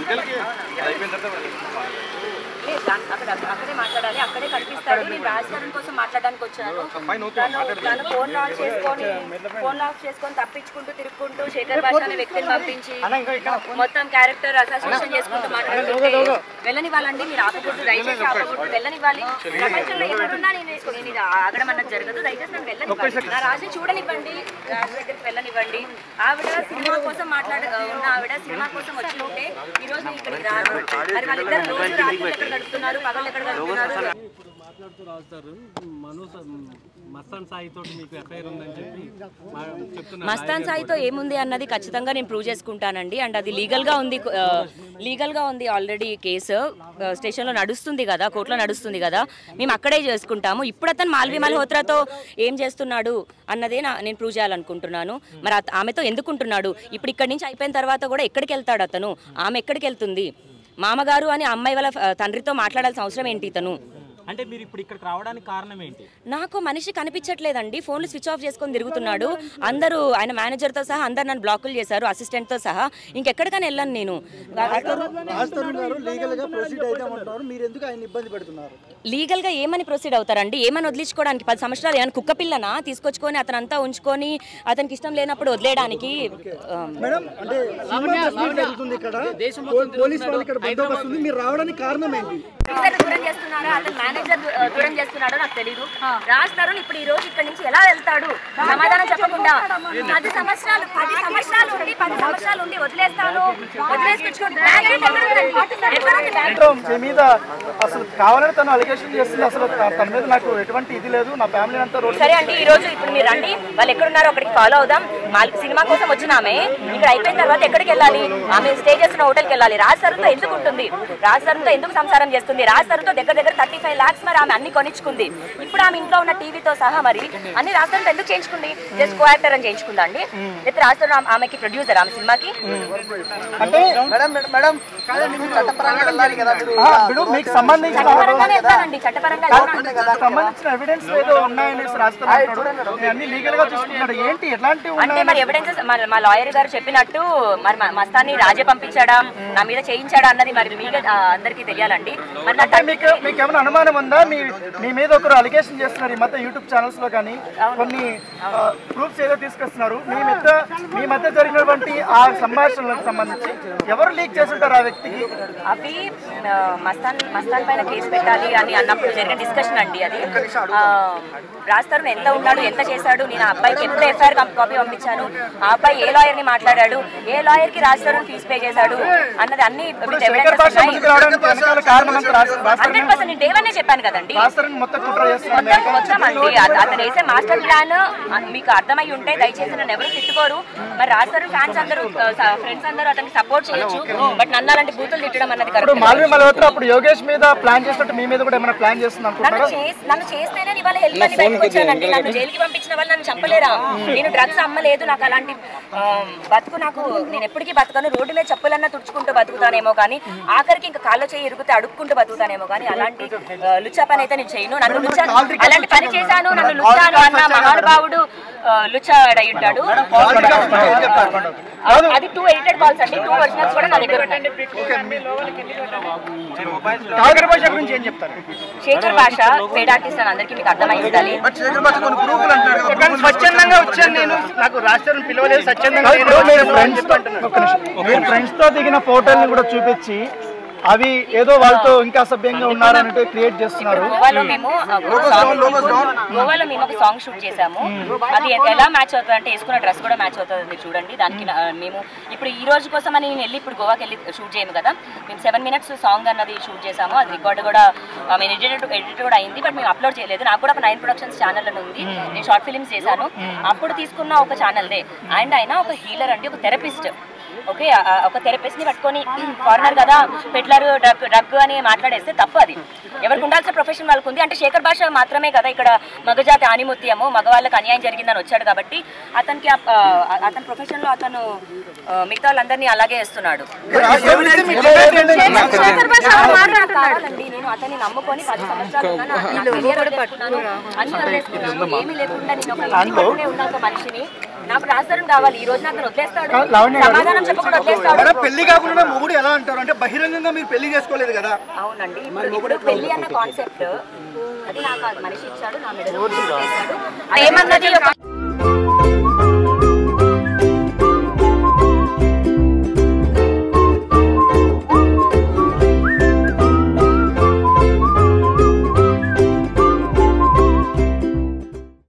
లేదు, దాని- అక్కడ అక్కడే మాట్లాడాలి అక్కడే కనిపిస్తాడు నేను రాజధాని కోసం మాట్లాడడానికి వచ్చాను తను తను ఫోన్ లాక్ చేసుకొని ఫోన్ లాక్ చేసుకొని తప్పించుకుంటూ తిరుక్కుంటూ శేఖర్ భాష అనే వ్యక్తిని పంపించి మొత్తం క్యారెక్టర్ అసోసియేషన్ చేసుకుంటూ మాట్లాడుతుంటే వెళ్ళనివ్వాలండి మీరు ఆపకూడదు దయచేసి ఆపకూడదు వెళ్ళనివ్వాలి ప్రపంచంలో ఎక్కడున్నా నేను నేను ఇది ఆగడం అన్నది జరగదు దయచేసి నన్ను వెళ్ళనివ్వండి నా రాజు చూడనివ్వండి రాజు దగ్గరికి వెళ్ళనివ్వండి ఆవిడ సినిమా కోసం మాట్లాడ ఉన్న ఆవిడ సినిమా కోసం వచ్చి ఉంటే ఈ రోజు నేను ఇక్కడికి రాను మరి వాళ్ళిద్దరు రోజు రాత్రి ఎక్కడ గడుపుతున్నారు పగలు ఎక్కడ గడుపుతున్నారు ఇప్పుడు మాట్లాడుతూ రాస్తారు మను స- మస్తాన్ సాయి తోటి మీకు ఎఫ్ఐఆర్ ఉందని చెప్పి మా- చెప్తున్నారు మస్తాన్ సాయితో ఏముంది అన్నది ఖచ్చితంగా నేను ప్రూవ్ చేసుకుంటానండి అండ్ అది లీగల్గా ఉంది ఆ, లీగల్గా ఉంది ఆల్రెడీ కేసు ఆ, స్టేషన్లో నడుస్తుంది కదా కోర్టులో నడుస్తుంది కదా మేము అక్కడే చేసుకుంటాము ఇప్పుడు అతను మాల్వి మల్హోత్రాతో ఏం చేస్తున్నాడు అన్నదే నా నేను ప్రూవ్ చేయాలనుకుంటున్నాను మరి అత- ఆమెతో ఎందుకుంటున్నాడు ఇప్పుడు ఇక్కడి నుంచి అయిపోయిన తర్వాత కూడా ఎక్కడికి వెళ్తాడు అతను ఆమె ఎక్కడికి వెళ్తుంది మామగారు అని అమ్మాయి వాళ్ళ ఆ, తండ్రితో మాట్లాడాల్సిన అవసరం ఏంటి ఇతను అంటే మీరు ఇప్పుడు ఇక్కడికి రావడానికి కారణం ఏంటి నాకు మనిషి కనిపించట్లేదండి ఫోన్లు స్విచ్ ఆఫ్ చేసుకొని తిరుగుతున్నాడు అందరూ ఆయన మేనేజర్తో సహా అందరు నన్ను బ్లాకులు చేశారు అసిస్టెంట్తో సహా ఇంకెక్కడికైనా వెళ్ళను నేను రాజ్ తరుణ్ గారు లీగల్ గా ప్రొసీడ్ అయిదామంటారు మీరు ఎందుకు ఆయన ఇబ్బంది పెడుతున్నారు లీగల్గా ఏమని ప్రొసీడ్ అవుతారండి ఏమని వదిలించుకోవడానికి పది సంవత్సరాలు ఏమైనా కుక్క పిల్లనా తీసుకొచ్చుకొని అతను అంతా ఉంచుకొని అతనికి ఇష్టం లేనప్పుడు వదిలేయడానికి ఆ, మేడం అంటే సినిమా ప్రొసీడ్ జరుగుతుంది ఇక్కడ పో- పోలీస్ వాళ్ళు ఇక్కడ బందోబస్తు ఉంది మీరు రావడానికి కారణం ఏంటి ప్రొఫెసర్ దూరం చేస్తున్నారా అతను మేనేజర్ దూ- దూరం చేస్తున్నాడో నాకు తెలియదు రాజ్ తరుణ్ ఇప్పుడు ఈ రోజు ఇక్కడ నుంచి ఎలా వెళ్తాడు సమాధానం చెప్పకుండా పది సంవత్సరాలు పది సంవత్సరాలు ఉండి పది సంవత్సరాలు ఉండి వదిలేస్తాను వదిలేసుకొచ్చుకోండి బ్యాగ్ ఏంటి ఎక్కడ ఉందండి? ఎక్కడ ఉంది బ్యాగ్? అంటే మీ మీద అసలు కావాలని తను అలిగేషన్ చేస్తుంది అసలు త- తన మీద నాకు ఎటువంటి ఇది లేదు నా ఫ్యామిలీ అంతా రోడ్ సరే అండి ఈ రోజు ఇప్పుడు మీరు రండి వాళ్ళు ఎక్కడున్నారో అక్కడికి ఫాలో అవుదాం మాల్- సినిమా కోసం వచ్చిన ఆమె ఇక్కడ అయిపోయిన తర్వాత ఎక్కడికి వెళ్ళాలి ఆమె స్టే చేస్తున్న హోటల్కి వెళ్ళాలి రాజ్ సరుతో ఎందుకు ఉంటుంది రాజ్ సరుతో ఎందుకు సంసారం చేస్తుంది రాజ్ సరుతో దగ్గర దగ్గర థర్టీ ఫైవ్ లాక్స్ మరి ఆమె అన్ని కొనిచ్చుకుంది ఇప్పుడు ఆమె ఇంట్లో ఉన్న టీవీతో సహా మరి అన్ని రాజ్ సరుతో ఎందుకు చేయించుకుంది జస్ట్ కో యాక్టర్ అని చేయించుకుందా అండి లేకపోతే రాజ్ సరు ఆమె- ఆమెకి ప్రొడ్యూసర్ ఆమె సినిమాకి ఇప్పుడు మీకు సంబంధించిన చట్టపరంగానే వెళ్తానండి చట్టపరంగా వెళ్తాను. సంబంధించిన ఎవిడెన్స్ ఏదో ఉన్నాయనేసి రాస్తున్నాడు అన్ని లీగల్ గా చూసుకుంటున్నాడు ఏంటి ఎలాంటి అంటే మరి ఎవిడెన్సెస్ మా లాయర్ గారు చెప్పినట్టు మరి మ- మస్తాన్ని రాజే పంపించాడా నా మీద చేయించాడా అన్నది మరి మీకే ఆ, అందరికీ తెలియాలండి మరి నా తండ్రి- మీకు మీకు ఏమైనా అనుమానం ఉందా మీ మీ మీద ఒకరు అలిగేషన్ చేస్తున్నారు ఈ మధ్య యూట్యూబ్ ఛానల్స్ లో కానీ కొన్ని ప్రూఫ్స్ ఏదో తీసుకొస్తున్నారు మీ మధ్య మీ మధ్య జరిగినటువంటి ఆ సంభాషణలకు సంబంధించి ఎవరు లీక్ చేస్తుంటారు ఆ వ్యక్తికి అవి ఆ, మస్తాన్ మస్తాన్ పైన కేసు పెట్టాలి అని అన్నప్పుడు జరిగిన డిస్కషన్ అండి అది ఆ, రాస్తారు ఎంత ఉన్నాడు ఎంత చేశాడు నేను ఆ అబ్బాయికి ఎప్పుడు ఎఫ్ఐఆర్ కాపీ పంపించాను ఆ అబ్బాయి ఏ లాయర్ ని మాట్లాడాడు ఏ లాయర్ కి రాస్తారు ఫీజు పే చేశాడు అన్నది అన్ని శేఖర్ భాష ముందుకు రావడానికి వెనకాల కారణం అంతా రాస్తారు హండ్రెడ్ పర్సెంట్ నేను డేవన్నే చెప్పాను కదండి రాస్తారని మొత్తం కుట్ర చేస్తున్నారు మొత్తం మొత్తం అండి అత- అతను వేసే మాస్టర్ ప్లాన్ మీకు అర్థమై ఉంటే దయచేసి నన్ను ఎవరు తిట్టుకోరు మరి రాస్తారు ఫ్యాన్స్ అందరూ ఫ్రెండ్స్ అందరూ అతనికి సపోర్ట్ చేయొచ్చు బట్ నన్ను అలాంటి బూతులు తిట్టడం అన్నది ఇప్పుడు కరెక్ట్ మాల్వి మల్హోత్రా అప్పుడు యోగేష్ మీద ప్లాన్ చేసినట్టు మీ మీద కూడా ఏమైనా ప్లాన్ చేస్తుంది నన్ను అనుకుంటారా చేసి నన్ను చేస్తేనే ఇవాళ హెల్ప్ అని బయటకు వచ్చానండి నన్ను జైలుకి పంపించిన వాళ్ళు నన్ను చంపలేరా నేను డ్రగ్స్ అమ్మలేదు నాకు అలాంటి ఆ, బతుకు నాకు నేను ఎప్పటికీ బతకను రోడ్డు మీద చెప్పులన్నా తుడుచుకుంటూ బతుకుతానేమో కానీ ఆఖరికి ఇంకా కాళ్ళు చేయి ఇరుగుతే అడుక్కుంటూ బతుకుతానేమో కానీ అలాంటి ఆ, లుచ్చా పని అయితే నేను చేయను నన్ను లుచ్చా అలాంటి పని చేశాను నన్ను లుచ్చాను అన్న మహానుభావుడు ఆ, లుచ్చా అయి ఉంటాడు ఆ, అది టూ ఎడిటెడ్ కాల్స్ అండి టూ ఒరిజినల్స్ కూడా నా దగ్గర ఉన్నాయి కాకర భాష గురించి ఏం చెప్తారు శేఖర్ భాష పేడ్ ఆర్టిస్ట్ అని అందరికీ మీకు అర్థమై ఉండాలి స్వచ్ఛందంగా వచ్చాను నేను నాకు రాష్ట్రం పిలవలేదు స్వచ్ఛందంగా మీరు ఫ్రెండ్స్ తో దిగిన ఫోటోల్ని కూడా చూపించి అవి ఏదో వాళ్ళతో ఇంకా అసభ్యంగా ఉన్నారన్నట్టు క్రియేట్ చేస్తున్నారు గోవాలో మేము ఆ, song- గోవాలో మేము ఒక సాంగ్ షూట్ చేసాము అది ఎ- ఎలా మ్యాచ్ అవుతుంది అంటే వేసుకున్న డ్రెస్ కూడా మ్యాచ్ అవుతుంది మీరు చూడండి దానికి నా- మేము ఇప్పుడు ఈ రోజు కోసం అని నేను వెళ్ళి ఇప్పుడు గోవాకి వెళ్ళి షూట్ చేయము కదా మేము సెవెన్ మినిట్స్ సాంగ్ అన్నది షూట్ చేసాము అది రికార్డ్ కూడా ఆ, మేము ఎడిట్ ఎడిట్ కూడా అయింది బట్ మేము అప్లోడ్ చేయలేదు నాకు కూడా ఒక నైన్ ప్రొడక్షన్స్ ఛానల్ అని ఉంది నేను షార్ట్ ఫిల్మ్స్ చేశాను అప్పుడు తీసుకున్న ఒక ఛానల్దే అండ్ ఆయన ఒక హీలర్ అండి ఒక థెరపిస్ట్ ఓకే ఆ- ఆ ఒక థెరపిస్ట్ ని పట్టుకొని ఫారినర్ కదా పెట్లర్ డ్రగ్ డ్రగ్ అని మాట్లాడేస్తే తప్పు అది ఎవరికి ఉండాల్సిన ప్రొఫెషన్ వాళ్ళకు ఉంది అంటే శేఖర్ భాష మాత్రమే కదా ఇక్కడ మగజాతి ఆనిముత్యము మగవాళ్ళకి అన్యాయం జరిగిందని వచ్చాడు కాబట్టి అతనికి ఆ- ఆ- అతని ప్రొఫెషన్ లో అతను ఆ, మిగతా వాళ్ళందరినీ అలాగే వేస్తున్నాడు కావాలండి నేను అతన్ని నమ్ముకొని పది సంవత్సరాలు ఉన్నాను. నాకు clear వదిలేసుకున్నాను. అన్ని వదిలేసుకున్నాను. ఏమీ లేకుండా నేను ఒక ఇంటి పట్టునే ఉన్న ఒక మనిషిని నాకు రాజధాని కావాలి ఈ రోజు నాకు వదిలేస్తాడు లావణ్య గారు. సమాధానం చెప్పకుండా వదిలేస్తాడు మేడం పెళ్లి కాకుండా మొగుడు ఎలా అంటారు అంటే బహిరంగంగా మీరు పెళ్లి చేసుకోలేదు కదా అవునండి ఇప్పుడు ఇప్పుడు పెళ్లి అన్న కాన్సెప్ట్ అది నాకు ఆ మనిషి ఇచ్చాడు నా మెడలో వేశాడు ఏమన్నది ఒక